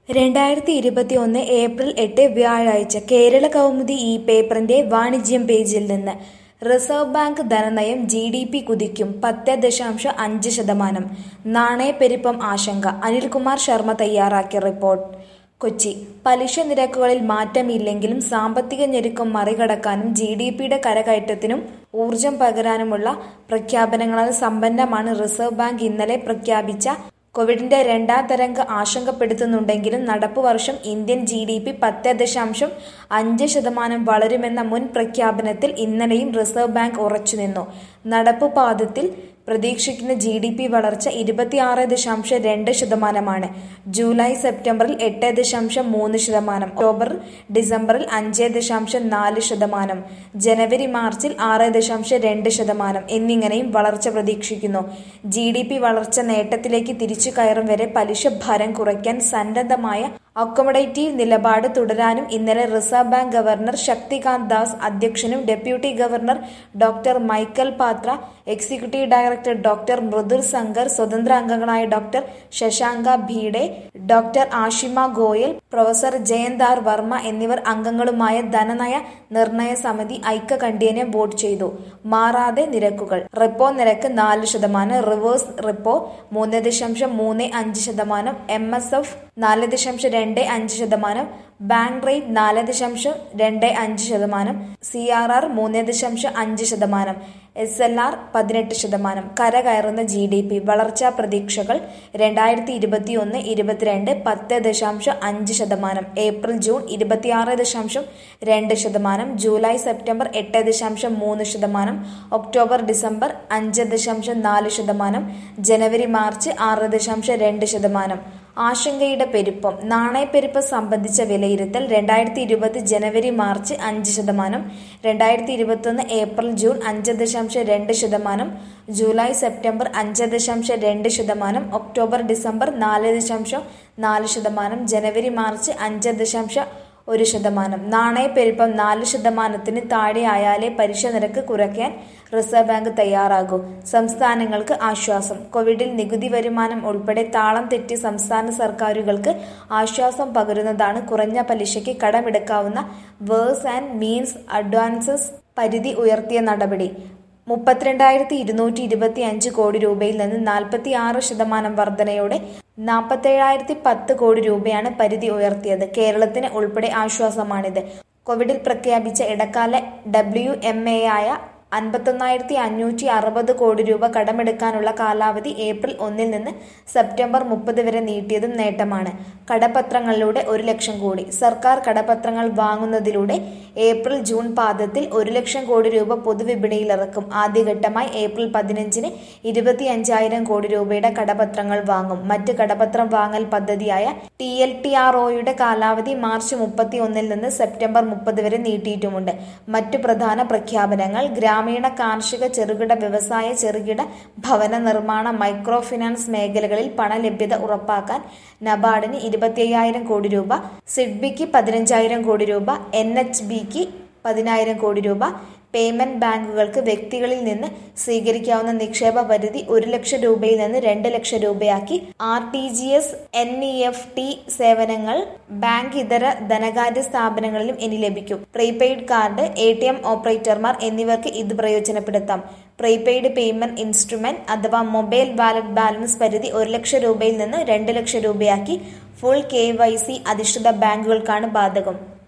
രണ്ടായിരത്തി ഇരുപത്തിയൊന്ന് ഏപ്രിൽ എട്ട് വ്യാഴാഴ്ച കേരള കൗമുദി ഈ പേപ്പറിന്റെ വാണിജ്യം പേജിൽ നിന്ന് റിസർവ് ബാങ്ക് ധനനയം ജി ഡി പി കുതിക്കും പത്ത് ദശാംശം അഞ്ച് ശതമാനം നാണയപ്പെരുപ്പം ആശങ്ക അനിൽകുമാർ ശർമ്മ തയ്യാറാക്കിയ റിപ്പോർട്ട് കൊച്ചി പലിശ നിരക്കുകളിൽ മാറ്റമില്ലെങ്കിലും സാമ്പത്തിക ഞെരുക്കം മറികടക്കാനും ജി ഡി പിയുടെ കരകയറ്റത്തിനും ഊർജം പകരാനുമുള്ള പ്രഖ്യാപനങ്ങളാൽ സമ്പന്നമാണ് റിസർവ് ബാങ്ക് ഇന്നലെ പ്രഖ്യാപിച്ച കോവിഡിന്റെ രണ്ടാം തരംഗ ആശങ്കപ്പെടുത്തുന്നുണ്ടെങ്കിലും നടപ്പു വർഷം ഇന്ത്യൻ ജി ഡി പി പത്ത് ദശാംശം അഞ്ച് ശതമാനം വളരുമെന്ന മുൻ പ്രഖ്യാപനത്തിൽ ഇന്നലെയും റിസർവ് ബാങ്ക് ഉറച്ചുനിന്നു നടപ്പു പാദത്തിൽ പ്രതീക്ഷിക്കുന്ന ജി ഡി പി വളർച്ച ഇരുപത്തിയാറ് ദശാംശം രണ്ട് ശതമാനമാണ് ജൂലൈ സെപ്റ്റംബറിൽ എട്ട് ദശാംശം മൂന്ന് ശതമാനം ഒക്ടോബർ ഡിസംബറിൽ അഞ്ച് ദശാംശം നാല് ശതമാനം ജനുവരി മാർച്ചിൽ ആറ് ദശാംശം രണ്ട് ശതമാനം എന്നിങ്ങനെയും വളർച്ച പ്രതീക്ഷിക്കുന്നു ജി ഡി പി വളർച്ച നേട്ടത്തിലേക്ക് തിരിച്ചു കയറും വരെ പലിശ ഭാരം കുറയ്ക്കാൻ സന്നദ്ധമായ അക്കോമഡേറ്റീവ് നിലപാട് തുടരാനും ഇന്നലെ reserve bank governor Shaktikanta Das അധ്യക്ഷനും deputy governor doctor Michael Patra executive director doctor Mridul Saggar സ്വതന്ത്ര അംഗങ്ങളായ doctor Shashanka Bhide doctor Ashima Goyal professor Jayanth R Varma എന്നിവർ അംഗങ്ങളുമായ ധനനയ നിർണയ സമിതി ഐക്യകണ്ഠ്യേന വോട്ട് ചെയ്തു മാറാതെ നിരക്കുകൾ റിപ്പോ നിരക്ക് നാല് ശതമാനം റിവേഴ്സ് റിപ്പോ മൂന്ന് ദശാംശം മൂന്ന് അഞ്ച് ശതമാനം എം എസ് എഫ് നാല് ദശാംശം രണ്ട് അഞ്ച് ശതമാനം ബാങ്ക് റേറ്റ് നാല് ദശാംശം രണ്ട് അഞ്ച് ശതമാനം സി ആർ ആർ മൂന്ന് ദശാംശം അഞ്ച് ശതമാനം എസ് എൽ ആർ പതിനെട്ട് ശതമാനം കരകയറുന്ന ജി ഡി പി വളർച്ചാ പ്രതീക്ഷകൾ രണ്ടായിരത്തി ഇരുപത്തി ഒന്ന് ഇരുപത്തിരണ്ട് പത്ത് ദശാംശം അഞ്ച് ശതമാനം ഏപ്രിൽ ജൂൺ ഇരുപത്തിയാറ് ദശാംശം രണ്ട് ശതമാനം ജൂലൈ സെപ്റ്റംബർ എട്ട് ദശാംശം മൂന്ന് ശതമാനം ഒക്ടോബർ ഡിസംബർ അഞ്ച് ദശാംശം നാല് ശതമാനം ജനുവരി മാർച്ച് ആറ് ദശാംശം രണ്ട് ശതമാനം ആശങ്കയുടെ പെരുപ്പം നാണയപ്പെരുപ്പം സംബന്ധിച്ച വിലയിരുത്തൽ രണ്ടായിരത്തി ഇരുപത് ജനുവരി മാർച്ച് അഞ്ച് ശതമാനം രണ്ടായിരത്തി ഇരുപത്തൊന്ന് ഏപ്രിൽ ജൂൺ അഞ്ച് ദശാംശം രണ്ട് ശതമാനം ജൂലൈ സെപ്റ്റംബർ അഞ്ച് ദശാംശം രണ്ട് ശതമാനം ഒക്ടോബർ ഡിസംബർ നാല് ദശാംശം നാല് ശതമാനം ജനുവരി മാർച്ച് അഞ്ച് ദശാംശം ഒരു ശതമാനം നാണയപ്പെരുപ്പം നാല് ശതമാനത്തിന് താഴെയായാലേ പലിശ നിരക്ക് കുറയ്ക്കാൻ റിസർവ് ബാങ്ക് തയ്യാറാകൂ സംസ്ഥാനങ്ങൾക്ക് ആശ്വാസം കോവിഡിൽ നികുതി വരുമാനം ഉൾപ്പെടെ താളം തെറ്റി സംസ്ഥാന സർക്കാരുകൾക്ക് ആശ്വാസം പകരുന്നതാണ് കുറഞ്ഞ പലിശയ്ക്ക് കടമെടുക്കാവുന്ന വേഴ്സ് ആൻഡ് മീൻസ് അഡ്വാൻസസ് പരിധി ഉയർത്തിയ നടപടി മുപ്പത്തിരണ്ടായിരത്തി ഇരുന്നൂറ്റി ഇരുപത്തി അഞ്ച് കോടി രൂപയിൽ നിന്ന് നാൽപ്പത്തി ആറ് ശതമാനം വർധനയോടെ നാൽപ്പത്തേഴായിരത്തി പത്ത് കോടി രൂപയാണ് പരിധി ഉയർത്തിയത് കേരളത്തിന് ഉൾപ്പെടെ ആശ്വാസമാണിത് കോവിഡിൽ പ്രഖ്യാപിച്ച ഇടക്കാല ഡബ്ല്യു എം എ ആയ അൻപത്തൊന്നായിരത്തി അഞ്ഞൂറ്റി അറുപത് കോടി രൂപ കടമെടുക്കാനുള്ള കാലാവധി ഏപ്രിൽ ഒന്നിൽ നിന്ന് സെപ്റ്റംബർ മുപ്പത് വരെ നീട്ടിയതും നേട്ടമാണ് കടപത്രങ്ങളിലൂടെ ഒരു ലക്ഷം കോടി സർക്കാർ കടപത്രങ്ങൾ വാങ്ങുന്നതിലൂടെ ഏപ്രിൽ ജൂൺ പാദത്തിൽ ഒരു ലക്ഷം കോടി രൂപ പൊതുവിപണിയിൽ ഇറക്കും ആദ്യഘട്ടമായി ഏപ്രിൽ പതിനഞ്ചിന് ഇരുപത്തി അഞ്ചായിരം കോടി രൂപയുടെ കടപത്രങ്ങൾ വാങ്ങും മറ്റ് കടപത്രം വാങ്ങൽ പദ്ധതിയായ ടി എൽ ടി ആർ ഒയുടെ കാലാവധി മാർച്ച് മുപ്പത്തി ഒന്നിൽ നിന്ന് സെപ്റ്റംബർ മുപ്പത് വരെ നീട്ടിയിട്ടുമുണ്ട് മറ്റു പ്രധാന പ്രഖ്യാപനങ്ങൾ ഗ്രാമീണ കാർഷിക ചെറുകിട വ്യവസായ ചെറുകിട ഭവന നിർമ്മാണ മൈക്രോ ഫിനാൻസ് മേഖലകളിൽ പണലഭ്യത ഉറപ്പാക്കാൻ നബാർഡിന് ഇരുപത്തിയ്യായിരം കോടി രൂപ സിഡ്ബിക്ക് പതിനഞ്ചായിരം കോടി രൂപ എൻ എച്ച് ബിക്ക് പതിനായിരം കോടി രൂപ പേയ്മെന്റ് ബാങ്കുകൾക്ക് വ്യക്തികളിൽ നിന്ന് സ്വീകരിക്കാവുന്ന നിക്ഷേപ പരിധി ഒരു ലക്ഷം രൂപയിൽ നിന്ന് രണ്ട് ലക്ഷം രൂപയാക്കി R T G S N E F T സേവനങ്ങൾ ബാങ്ക് ഇതര ധനകാര്യ സ്ഥാപനങ്ങളിലും ഇനി ലഭിക്കും prepaid card A T M ഓപ്പറേറ്റർമാർ എന്നിവർക്ക് ഇത് പ്രയോജനപ്പെടുത്താം പ്രീപെയ്ഡ് പേയ്മെന്റ് ഇൻസ്ട്രുമെന്റ് അഥവാ മൊബൈൽ വാലറ്റ് ബാലൻസ് പരിധി ഒരു ലക്ഷം രൂപയിൽ നിന്ന് രണ്ട് ലക്ഷം രൂപയാക്കി ഫുൾ കെ വൈ സി അധിഷ്ഠിത ബാങ്കുകൾക്കാണ് ബാധകം